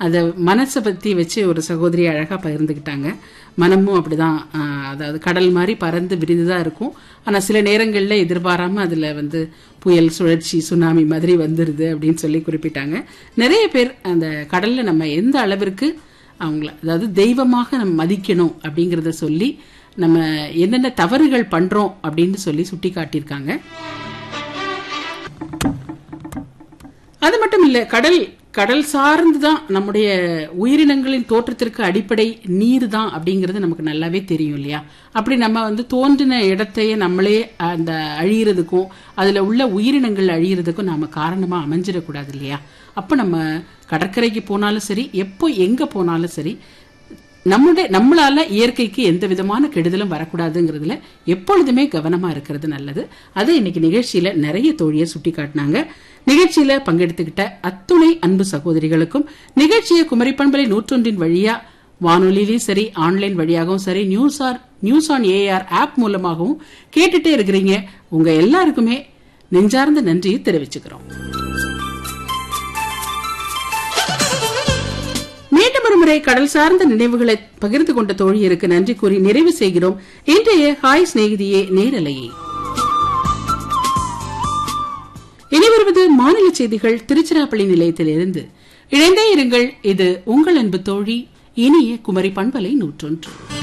அதை மனசை பத்தி வச்சு ஒரு சகோதரி அழகா பகிர்ந்துக்கிட்டாங்க மனமும் அப்படிதான் ஆஹ், அதாவது கடல் மாதிரி பறந்து விரிந்துதான் இருக்கும் ஆனா சில நேரங்கள்ல எதிர்பாராம அதுல வந்து புயல் சுழற்சி சுனாமி மாதிரி வந்துருது அப்படின்னு சொல்லி குறிப்பிட்டாங்க நிறைய பேர் அந்த கடல்ல நம்ம எந்த அளவிற்கு அவங்கள அதாவது தெய்வமாக நம்ம மதிக்கணும் அப்படிங்கறத சொல்லி நம்ம என்னென்ன தவறுகள் பண்றோம் அப்படின்னு சொல்லி சுட்டி காட்டியிருக்காங்க அது மட்டும் இல்ல கடல் கடல் சார்ந்து தான் நம்முடைய உயிரினங்களின் தோற்றத்திற்கு அடிப்படை நீர் தான் அப்படிங்கிறது நமக்கு நல்லாவே தெரியும் இல்லையா அப்படி நம்ம வந்து தோன்றின இடத்தையே நம்மளே அந்த அழியறதுக்கும் அதுல உள்ள உயிரினங்கள் அழியறதுக்கும் நாம காரணமா அமைஞ்சிடக்கூடாது இல்லையா அப்ப நம்ம கடற்கரைக்கு போனாலும் சரி எப்போ எங்க போனாலும் சரி நம்முடைய நம்மளால இயற்கைக்கு எந்த விதமான கெடுதலும் வரக்கூடாதுங்கிறதுல எப்பொழுதுமே கவனமா இருக்கிறது நல்லது அது இன்னைக்கு நிகழ்ச்சியில நிறைய தோழியை சுட்டி காட்டினாங்க நிகழ்ச்சியில பங்கெடுத்துக்கிட்ட அத்துணை அன்பு சகோதரிகளுக்கும் நிகழ்ச்சியை குமரி பண்பலை நூற்றொன்றின் வழியா வானொலியிலையும் சரி ஆன்லைன் வழியாகவும் சரி news air news on AIR app மூலமாகவும் கேட்டுட்டே இருக்கிறீங்க உங்க எல்லாருக்குமே நெஞ்சார்ந்த நன்றியை தெரிவிச்சுக்கிறோம் மீண்டும் ஒரு முறை கடல் சார்ந்த நினைவுகளை பகிர்ந்து கொண்ட தோழியருக்கு நன்றி கூறி நிறைவு செய்கிறோம் இன்றைய ஹாய் சிநேகிதியே நேரலையை இனி வருவது மாநில செய்திகள் திருச்சிராப்பள்ளி நிலையத்திலிருந்து இணைந்தே இருங்கள் இது உங்கள் அன்பு தோழி இனிய குமரி பண்பலை நூற்றொன்று